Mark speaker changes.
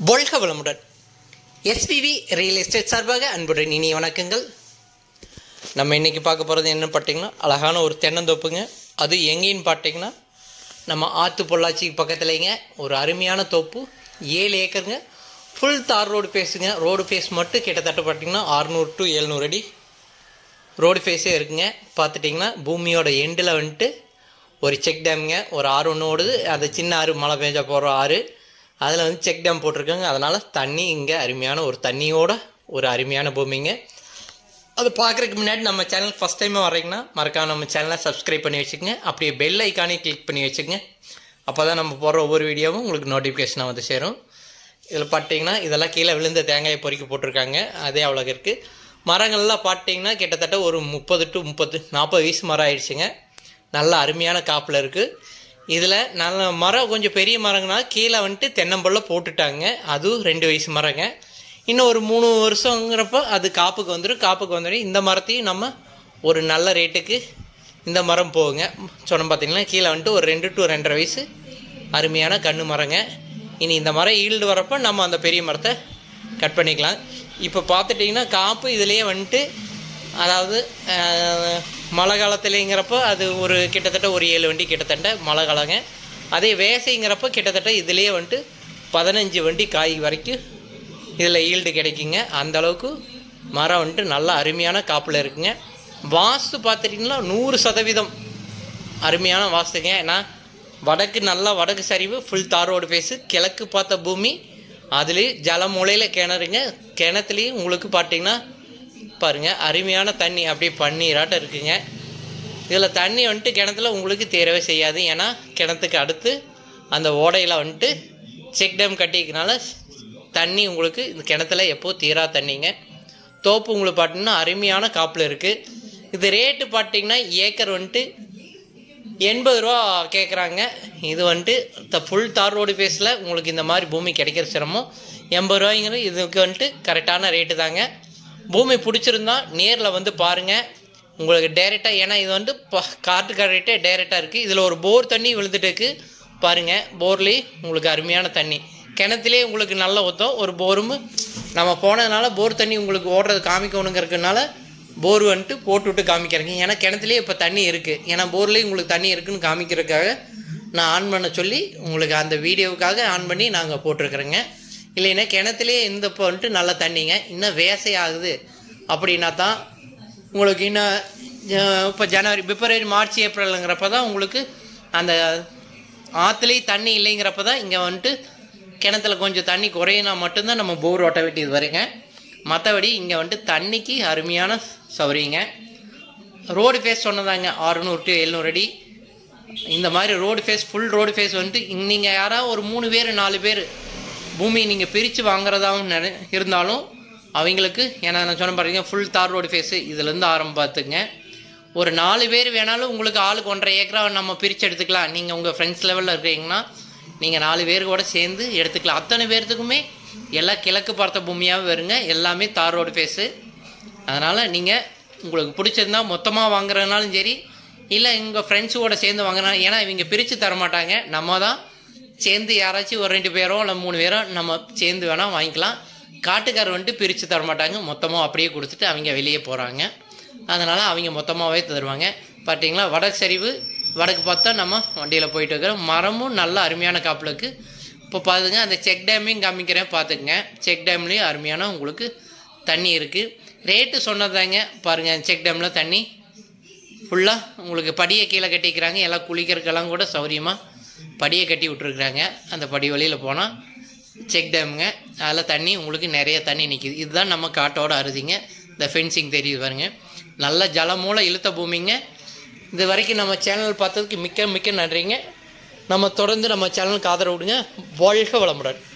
Speaker 1: வாழ்க வளமுடன் SPB real estate சார்பாக அன்புடன் இனிய வணக்கங்கள் நம்ம இன்றைக்கி பார்க்க போகிறது என்ன பார்த்தீங்கன்னா அழகான ஒரு தென்னந்தோப்புங்க அது எங்கேன்னு பார்த்தீங்கன்னா நம்ம ஆற்று பொள்ளாச்சிக்கு பக்கத்துலேங்க ஒரு அருமையான தோப்பு ஏழு ஏக்கருங்க ஃபுல் தார் ரோடு ஃபேஸுங்க ரோடு ஃபேஸ் மட்டும் கிட்டத்தட்ட பார்த்தீங்கன்னா அறுநூறு டு எழுநூறு அடி ரோடு ஃபேஸே இருக்குங்க பார்த்துட்டிங்கன்னா பூமியோட எண்டில் வந்துட்டு ஒரு செக் டேமுங்க ஒரு ஆறு ஒன்று ஓடுது அந்த சின்ன ஆறு மழை பெஞ்சா போகிற ஆறு அதில் வந்து செக் டேம் போட்டிருக்காங்க அதனால் தண்ணி இங்கே அருமையான ஒரு தண்ணியோட ஒரு அருமையான பூமிங்க அது பார்க்குறதுக்கு முன்னாடி நம்ம சேனல் ஃபஸ்ட் டைம் வர்றீங்கன்னா மறக்காம நம்ம சேனலை சப்ஸ்கிரைப் பண்ணி வச்சுக்கோங்க அப்படியே பெல் ஐக்கானே கிளிக் பண்ணி வச்சுக்கோங்க அப்போ தான் நம்ம போடுற ஒவ்வொரு வீடியோவும் உங்களுக்கு நோட்டிஃபிகேஷனாக வந்து சேரும் இதில் பார்த்தீங்கன்னா இதெல்லாம் கீழே விழுந்த தேங்காயை பொறுக்கி போட்டிருக்காங்க அதே அவ்வளோ இருக்குது மரங்கள்லாம் பார்த்தீங்கன்னா கிட்டத்தட்ட ஒரு முப்பது டு முப்பது நாற்பது வயசு மரம் ஆயிடுச்சுங்க நல்ல அருமையான காப்பில் இருக்குது இதில் நல்ல மரம் கொஞ்சம் பெரிய மரங்கனா கீழே வந்துட்டு தென்னம்பள்ள போட்டுட்டாங்க அதுவும் ரெண்டு வயசு மரங்க இன்னும் ஒரு மூணு வருஷங்கிறப்ப அது காப்புக்கு வந்துடும் காப்புக்கு வந்துடும் இந்த மரத்தையும் நம்ம ஒரு நல்ல ரேட்டுக்கு இந்த மரம் போகுங்க சொன்ன பார்த்தீங்கன்னா கீழே வந்துட்டு ஒரு ரெண்டு டு ரெண்டரை வயசு அருமையான கன்று மரங்க இனி இந்த மரம் ஈல்டு வரப்போ நம்ம அந்த பெரிய மரத்தை கட் பண்ணிக்கலாம் இப்போ பார்த்துட்டிங்கன்னா காப்பு இதுலேயே வந்துட்டு அதாவது அஹ், மழை காலத்துலேங்கிறப்போ அது ஒரு கிட்டத்தட்ட ஒரு ஏழு வண்டி கிட்டத்தட்ட மழை காலங்க அதே வேசைங்கிறப்ப கிட்டத்தட்ட இதுலேயே வந்துட்டு பதினஞ்சு வண்டி காய் வரைக்கும் இதில் ஈல்டு கிடைக்குங்க அந்த அளவுக்கு மரம் வந்துட்டு நல்ல அருமையான காப்பில் இருக்குங்க வாஸ்து பார்த்துட்டிங்கன்னா நூறு சதவீதம் அருமையான வாஸ்துங்க ஏன்னா வடக்கு நல்லா வடக்கு சரிவு ஃபுல் தாரோடு ஃபேஸு கிழக்கு பார்த்த பூமி அதுலேயும் ஜல மூலையில் கிணறுங்க கிணத்துலேயும் உங்களுக்கு பார்த்தீங்கன்னா பாருங்கள் அருமையான தண்ணி அப்படியே பன்னீராட்டம் இருக்குங்க இதில் தண்ணி வந்துட்டு கிணத்துல உங்களுக்கு தேரவே செய்யாது ஏன்னா கிணத்துக்கு அடுத்து அந்த ஓடையில் வந்துட்டு செக் டேம் கட்டிக்கனால தண்ணி உங்களுக்கு இந்த கிணத்துல எப்போ தீரா தண்ணிங்க தோப்பு உங்களுக்கு பார்த்தீங்கன்னா அருமையான காப்பில் இருக்குது இது ரேட்டு பார்த்தீங்கன்னா ஏக்கர் வந்துட்டு எண்பது ரூபா கேட்குறாங்க இது வந்துட்டு இந்த ஃபுல் தார் ரோடு ஃபேஸில் உங்களுக்கு இந்த மாதிரி பூமி கிடைக்கிற சிரமம் எண்பது ரூபாய்ங்கிறது இதுக்கு வந்துட்டு கரெக்டான ரேட்டு தாங்க பூமி பிடிச்சிருந்தா நேரில் வந்து பாருங்கள் உங்களுக்கு டேரெக்டாக ஏன்னா இது வந்து காட்டு ரேட்டே டேரெக்டாக இருக்குது இதில் ஒரு போர் தண்ணி விழுந்துட்டு இருக்கு பாருங்கள் போர்லேயே உங்களுக்கு அருமையான தண்ணி கிணத்துலேயே உங்களுக்கு நல்ல ஒத்தம் ஒரு போரும் நம்ம போனதுனால போர் தண்ணி உங்களுக்கு ஓடுறது காமிக்கணுங்கிறதுனால போர் வந்துட்டு போட்டு விட்டு காமிக்கிறேங்க ஏன்னா கிணத்துலேயே இப்போ தண்ணி இருக்குது ஏன்னா போர்லேயும் உங்களுக்கு தண்ணி இருக்குன்னு காமிக்கிறதுக்காக நான் ஆன் பண்ண சொல்லி உங்களுக்கு அந்த வீடியோவுக்காக ஆன் பண்ணி நாங்கள் போட்டிருக்கிறோங்க இல்லைன்னா கிணத்துலேயே இந்த இப்போ வந்துட்டு நல்ல தண்ணிங்க இன்னும் வேசை ஆகுது அப்படின்னா தான் உங்களுக்கு இன்னும் அஹ், இப்போ ஜனவரி பிப்ரவரி மார்ச் ஏப்ரலுங்கிறப்ப தான் உங்களுக்கு அந்த ஆற்றுலேயும் தண்ணி இல்லைங்கிறப்ப தான் இங்கே வந்துட்டு கிணத்துல கொஞ்சம் தண்ணி குறையினா மட்டும்தான் நம்ம போர் ஓட்ட வேண்டியது வருங்க மற்றபடி இங்கே வந்துட்டு தண்ணிக்கு அருமையான சௌரியங்க ரோடு ஃபேஸ் சொன்னதாங்க அறுநூறு டு எழுநூறு அடி இந்த மாதிரி road face full road face வந்துட்டு நீங்கள் யாராவது ஒரு மூணு பேர் நாலு பேர் பூமி நீங்கள் பிரித்து வாங்குறதாவும் நினை இருந்தாலும் அவங்களுக்கு ஏன்னா நான் சொன்ன பாருங்க ஃபுல் தார் ரோடு ஃபேஸு இதுலேருந்து ஆரம்பம் பார்த்துங்க ஒரு நாலு பேர் வேணாலும் உங்களுக்கு ஆளுக்கு ஒன்றரை ஏக்கரா நம்ம பிரித்து எடுத்துக்கலாம் நீங்கள் உங்கள் ஃப்ரெண்ட்ஸ் லெவலில் இருக்கீங்கன்னா நீங்கள் நாலு பேர் கூட சேர்ந்து எடுத்துக்கலாம் அத்தனை பேர்த்துக்குமே எல்லாம் கிழக்கு பார்த்த பூமியாகவே வருங்க எல்லாமே தார் ரோடு ஃபேஸு அதனால் நீங்கள் உங்களுக்கு பிடிச்சிருந்தா மொத்தமாக வாங்குறதுனாலும் சரி இல்லை உங்கள் ஃப்ரெண்ட்ஸோட சேர்ந்து வாங்கினா ஏன்னா இவங்க பிரித்து தர மாட்டாங்க நம்ம தான் சேர்ந்து யாராச்சும் ஒரு ரெண்டு பேரோ இல்லை மூணு பேரோ நம்ம சேர்ந்து வேணால் வாங்கிக்கலாம் காட்டுக்காரர் வந்துட்டு பிரித்து தர மாட்டாங்க மொத்தமாக அப்படியே கொடுத்துட்டு அவங்க வெளியே போகிறாங்க அதனால் அவங்க மொத்தமாகவே தருவாங்க பார்த்தீங்களா வடக்கு சரிவு வடக்கு பார்த்தா நம்ம வண்டியில் போயிட்டு இருக்கிறோம் மரமும் நல்ல அருமையான காப்பில் இருக்குது இப்போ பாருங்க அந்த செக் டேமையும் காமிக்கிறேன் பார்த்துக்குங்க செக் டேம்லேயும் அருமையான உங்களுக்கு தண்ணி இருக்குது ரேட்டு சொன்னதாங்க பாருங்கள் செக் டேமில் தண்ணி ஃபுல்லாக உங்களுக்கு படியை கீழே கட்டிக்கிறாங்க எல்லாம் குளிக்கிறதுக்கெல்லாம் கூட சௌரியமாக படியை கட்டி விட்ருக்குறாங்க அந்த படி வழியில் போனால் செக் டேமுங்க அதில் தண்ணி உங்களுக்கு நிறைய தண்ணி நிற்கிது இதுதான் நம்ம காட்டோட அறுதிங்க இந்த ஃபென்சிங் தெரியுது பாருங்க நல்ல ஜலமூல இழுத்த பூமிங்க இது வரைக்கும் நம்ம சேனல் பார்த்ததுக்கு மிக்க மிக்க நன்றிங்க நம்ம தொடர்ந்து நம்ம சேனலுக்கு ஆதரவு விடுங்க வாழ்க வளமுடன்